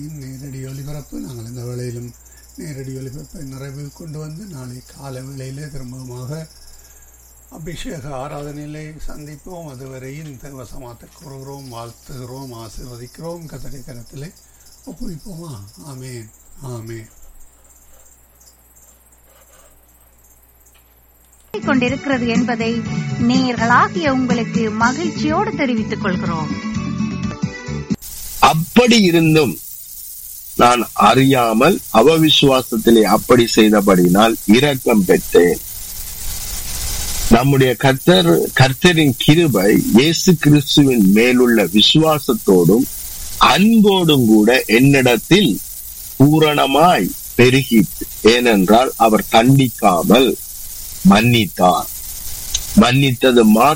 நேரடி ஒலிபரப்பு நாங்கள் இந்த வேளையிலும் நேரடி ஒலிபரப்பை நிறைவு கொண்டு வந்து நாளை காலை வேளையிலே திரும்பமாக அபிஷேக ஆராதனையிலே சந்திப்போம் அதுவரையும் தேவசமாத்த கூறுகிறோம் வாழ்த்துகிறோம் ஆசீர்வதிக்கிறோம் கத்தடி கரத்திலே ஒப்புவிப்போமா ஆமேன் ஆமேன் கொண்டிருக்கிறது என்பதை நேயர்களாகிய உங்களுக்கு மகிழ்ச்சியோடு தெரிவித்துக் கொள்கிறோம் அப்படி இருந்தும் நான் அறியாமல் அவவிசுவாசத்திலே அப்படி செய்தபடினால் இரக்கம் பெற்றேன் நம்முடைய கர்த்தர் கர்த்தரின் கிருபை இயேசு கிறிஸ்துவின் மேலுள்ள விசுவாசத்தோடும் அன்போடும் கூட என்னிடத்தில் பூரணமாய் பெருகிற்று ஏனென்றால் அவர் தண்டிக்காமல் மன்னித்தார் மன்னித்தது மாத்திரம்